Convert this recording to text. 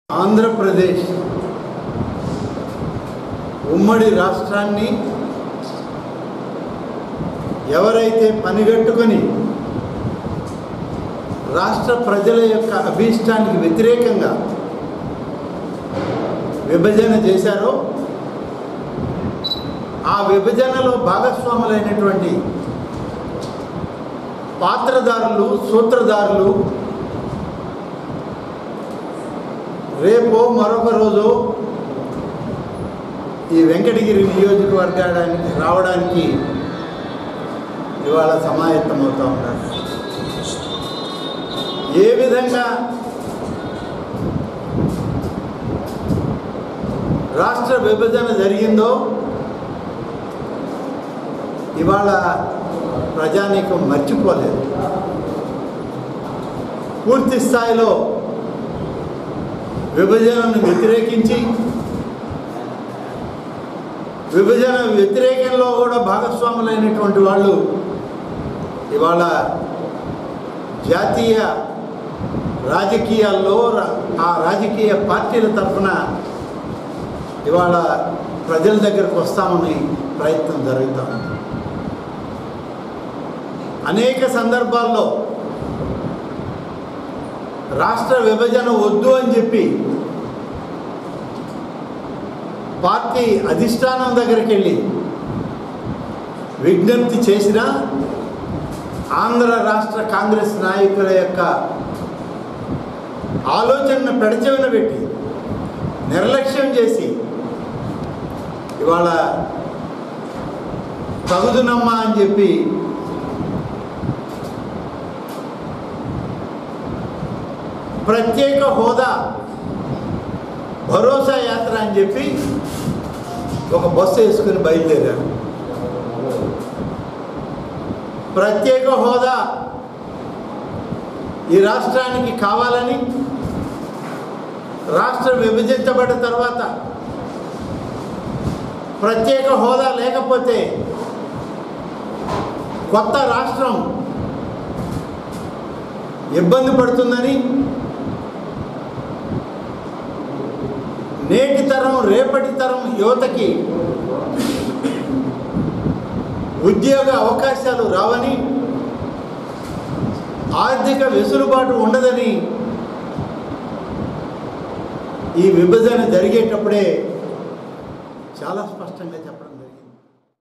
ఆంధ్రప్రదేశ్ ఉమ్మడి రాష్ట్రాన్ని ఎవరైతే పనిగట్టుకొని రాష్ట్ర ప్రజల యొక్క అభీష్టానికి వ్యతిరేకంగా విభజన చేశారో ఆ విభజనలో భాగస్వాములైనటువంటి పాత్రదారులు సూత్రధారులు రేపో మరొక రోజు ఈ వెంకటగిరి నియోజకవర్గానికి రావడానికి ఇవాళ సమాయత్తమవుతూ ఉన్నారు ఏ విధంగా రాష్ట్ర విభజన జరిగిందో ఇవాళ ప్రజానీకం మర్చిపోలేదు పూర్తి స్థాయిలో విభజనను వ్యతిరేకించి విభజన వ్యతిరేకంలో కూడా భాగస్వాములైనటువంటి వాళ్ళు ఇవాళ జాతీయ రాజకీయాల్లో రా- ఆ రాజకీయ పార్టీల తరఫున ఇవాళ ప్రజల దగ్గరకు వస్తామని ప్రయత్నం జరుగుతూ ఉంది అనేక సందర్భాల్లో రాష్ట్ర విభజన వద్దు అని చెప్పి పార్టీ అధిష్టానం దగ్గరికి వెళ్ళి విజ్ఞప్తి చేసినా ఆంధ్ర రాష్ట్ర కాంగ్రెస్ నాయకుల యొక్క ఆలోచనను పెడచెవిన పెట్టి నిర్లక్ష్యం చేసి ఇవాళ తగుదునమ్మా అని చెప్పి ప్రత్యేక హోదా భరోసా యాత్ర అని చెప్పి ఒక బస్సు వేసుకుని బయలుదేరారు ప్రత్యేక హోదా ఈ రాష్ట్రానికి కావాలని రాష్ట్రం విభజించబడిన తర్వాత ప్రత్యేక హోదా లేకపోతే కొత్త రాష్ట్రం ఇబ్బంది పడుతుందని నేటి తరం రేపటి తరం యువతకి ఉద్యోగ అవకాశాలు రావని ఆర్థిక వెసులుబాటు ఉండదని ఈ విభజన జరిగేటప్పుడే చాలా స్పష్టంగా చెప్పారు